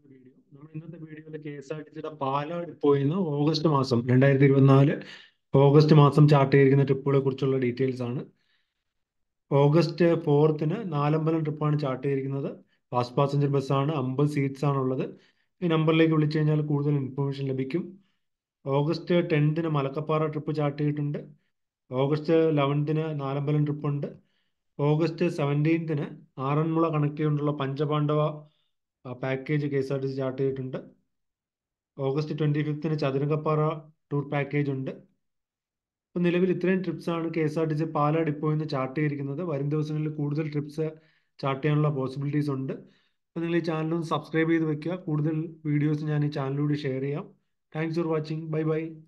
video നമ്മൾ ഇന്നത്തെ വീഡിയോയിൽ കെ എസ് ആർ ടി സിയുടെ പാലാ ഡിപ്പോയിൽ നിന്ന് ഓഗസ്റ്റ് മാസം രണ്ടായിരത്തി ഇരുപത്തിനാല് ഓഗസ്റ്റ് മാസം ചാർട്ട് ചെയ്തിരിക്കുന്ന ട്രിപ്പുകളെ കുറിച്ചുള്ള ഡീറ്റെയിൽസ് ആണ് ഓഗസ്റ്റ് ഫോർത്തിന് നാലമ്പലം ട്രിപ്പാണ് ചാർട്ട് ചെയ്തിരിക്കുന്നത് ഫാസ്റ്റ് പാസഞ്ചർ ബസ്സാണ് അമ്പത് സീറ്റ്സ് ആണുള്ളത് ഈ നമ്പറിലേക്ക് വിളിച്ചു കഴിഞ്ഞാൽ കൂടുതൽ ഇൻഫർമേഷൻ ലഭിക്കും ഓഗസ്റ്റ് ടെൻത്തിന് മലക്കപ്പാറ ട്രിപ്പ് ചാർട്ട് ചെയ്തിട്ടുണ്ട് ഓഗസ്റ്റ് ലെവൻത്തിന് നാലമ്പലം ട്രിപ്പ് ഉണ്ട് ഓഗസ്റ്റ് സെവൻറ്റീൻത്തിന് ആറന്മുള കണക്ട് ചെയ്തുകൊണ്ടുള്ള Panchapandava package K S R T C chart ചെയ്തിട്ടുണ്ട് ഓഗസ്റ്റ് ട്വൻറ്റി ഫിഫ്ത്തിന് ചതുരംഗപ്പാറ ടൂർ പാക്കേജ് ഉണ്ട് ഇപ്പം നിലവിൽ ഇത്രയും ട്രിപ്സ് ആണ് K S R T C Pala ഡിപ്പോയിൽ നിന്ന് ചാർട്ട് ചെയ്തിരിക്കുന്നത് വരും ദിവസങ്ങളിൽ കൂടുതൽ ട്രിപ്സ് ചാർട്ട് ചെയ്യാനുള്ള പോസിബിലിറ്റീസ് ഉണ്ട് അപ്പോൾ നിങ്ങൾ ഈ ചാനൽ ഒന്ന് സബ്സ്ക്രൈബ് ചെയ്ത് വെക്കുക കൂടുതൽ വീഡിയോസ് ഞാൻ ഈ ചാനലിലൂടെ ഷെയർ ചെയ്യാം thanks for watching bye by